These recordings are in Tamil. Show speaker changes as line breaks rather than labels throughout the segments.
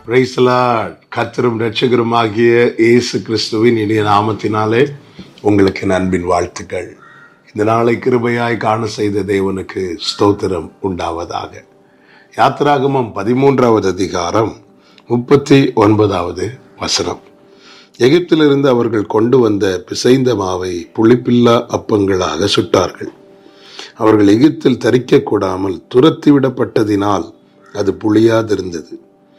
பிரைசலாட் கர்த்தரும் ரட்சகரும் ஆகிய இயேசு கிறிஸ்துவின் இனிய நாமத்தினாலே உங்களுக்கு நண்பின் வாழ்த்துக்கள் இந்த நாளை கிருபையாய் காண செய்த தேவனுக்கு ஸ்தோத்திரம் உண்டாவதாக யாத்திராகமம் பதிமூன்றாவது அதிகாரம் முப்பத்தி ஒன்பதாவது வசனம் எகிப்திலிருந்து அவர்கள் கொண்டு வந்த பிசைந்த மாவை புளிப்பில்லா அப்பங்களாக சுட்டார்கள் அவர்கள் எகிப்தில் தரிக்கக்கூடாமல் துரத்திவிடப்பட்டதினால் அது புளியாதிருந்தது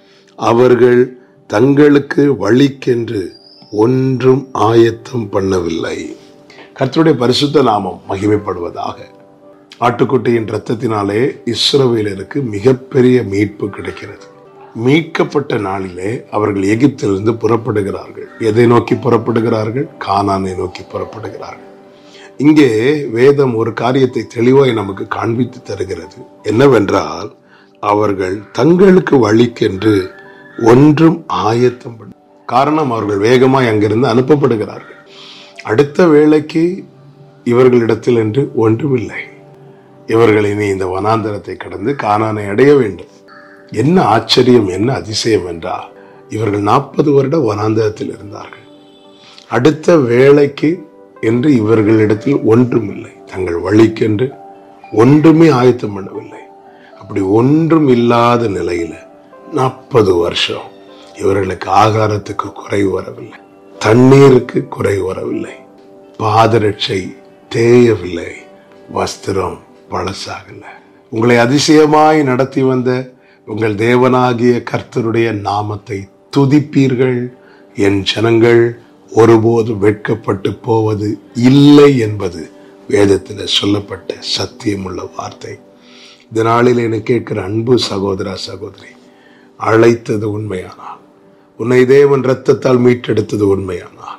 அவர்கள் தங்களுக்கு வழிக்கென்று ஒன்றும் ஆயத்தம் பண்ணவில்லை கர்த்தருடைய பரிசுத்த நாமம் மகிமைப்படுவதாக ஆட்டுக்குட்டியின் இரத்தத்தினாலே இஸ்ரவேலருக்கு மிகப்பெரிய மீட்பு கிடைக்கிறது மீட்கப்பட்ட நாளிலே அவர்கள் எகிப்திலிருந்து புறப்படுகிறார்கள் எதை நோக்கி புறப்படுகிறார்கள் கானானை நோக்கி புறப்படுகிறார்கள் இங்கே வேதம் ஒரு காரியத்தை தெளிவாய் நமக்கு காண்பித்து தருகிறது என்னவென்றால் அவர்கள் தங்களுக்கு வழிக்கென்று ஒன்றும் ஆயத்தம் பண்ண காரணம் அவர்கள் வேகமாய் அங்கிருந்து அனுப்பப்படுகிறார்கள் அடுத்த வேளைக்கு இவர்களிடத்தில் என்று ஒன்றுமில்லை இவர்கள் இனி இந்த வனாந்தரத்தை கடந்து கானானை அடைய வேண்டும் என்ன ஆச்சரியம் என்ன அதிசயம் என்றால் இவர்கள் நாற்பது வருட வனாந்தரத்தில் இருந்தார்கள் அடுத்த வேலைக்கு என்று இவர்களிடத்தில் ஒன்றுமில்லை தங்கள் வழிக்கென்று ஒன்றுமே ஆயத்தம் பண்ணவில்லை அப்படி ஒன்றும் இல்லாத நிலையில நாற்பது வருஷம் இவர்களுக்கு ஆகாரத்துக்கு குறைவு வரவில்லை தண்ணீருக்கு குறைவு வரவில்லை பாதரட்சை தேயவில்லை வஸ்திரம் பழசாகல உங்களை அதிசயமாய் நடத்தி வந்த உங்கள் தேவனாகிய கர்த்தருடைய நாமத்தை துதிப்பீர்கள் என் ஜனங்கள் ஒருபோது வெட்கப்பட்டு போவது இல்லை என்பது வேதத்தில் சொல்லப்பட்ட சத்தியமுள்ள வார்த்தை இந்த நாளில் என கேட்கிற அன்பு சகோதரா சகோதரி அழைத்தது உண்மையானால் உன்னை தேவன் இரத்தத்தால் மீட்டெடுத்தது உண்மையானால்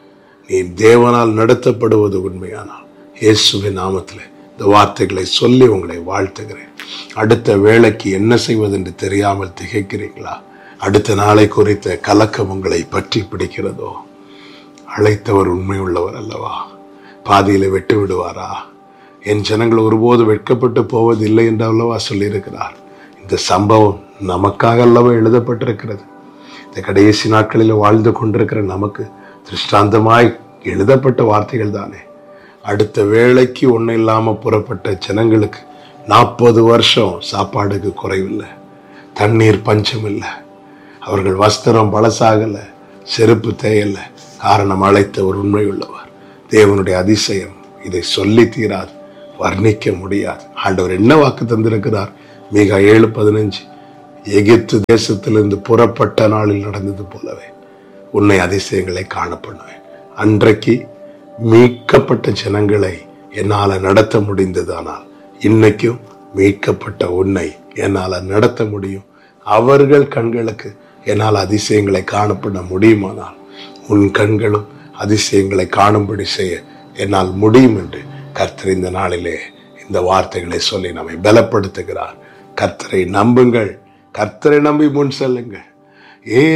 நீ தேவனால் நடத்தப்படுவது உண்மையானால் இயேசுவின் நாமத்தில் இந்த வார்த்தைகளை சொல்லி உங்களை வாழ்த்துகிறேன் அடுத்த வேலைக்கு என்ன செய்வது என்று தெரியாமல் திகைக்கிறீங்களா அடுத்த நாளை குறித்த கலக்கம் உங்களை பற்றி பிடிக்கிறதோ அழைத்தவர் உண்மை உள்ளவர் அல்லவா பாதியில வெட்டு விடுவாரா என் ஜனங்கள் ஒருபோது வெட்கப்பட்டு போவதில்லை என்று அல்லவா சொல்லியிருக்கிறார் இந்த சம்பவம் நமக்காக அல்லவா எழுதப்பட்டிருக்கிறது இந்த கடைசி நாட்களில் வாழ்ந்து கொண்டிருக்கிற நமக்கு திருஷ்டாந்தமாய் எழுதப்பட்ட வார்த்தைகள் தானே அடுத்த வேலைக்கு ஒன்றும் இல்லாமல் புறப்பட்ட ஜனங்களுக்கு நாற்பது வருஷம் சாப்பாடுக்கு குறைவில்லை தண்ணீர் பஞ்சம் இல்லை அவர்கள் வஸ்திரம் பழசாகலை செருப்பு தேயலை காரணம் அழைத்தவர் உண்மை உள்ளவர் தேவனுடைய அதிசயம் இதை சொல்லி தீராது வர்ணிக்க முடியாது ஆண்டவர் என்ன வாக்கு தந்திருக்கிறார் மிக ஏழு பதினஞ்சு எகிப்து தேசத்திலிருந்து புறப்பட்ட நாளில் நடந்தது போலவே உன்னை அதிசயங்களை காண பண்ணுவேன் அன்றைக்கு மீட்கப்பட்ட ஜனங்களை என்னால் நடத்த முடிந்ததானால் இன்னைக்கும் மீட்கப்பட்ட உன்னை என்னால் நடத்த முடியும் அவர்கள் கண்களுக்கு என்னால் அதிசயங்களை காணப்பட முடியுமானால் உன் கண்களும் அதிசயங்களை காணும்படி செய்ய என்னால் முடியும் என்று கர்த்தர் இந்த நாளிலே இந்த வார்த்தைகளை சொல்லி நம்மை பலப்படுத்துகிறார் கர்த்தரை நம்புங்கள் கர்த்தரை நம்பி முன் செல்லுங்கள் ஏ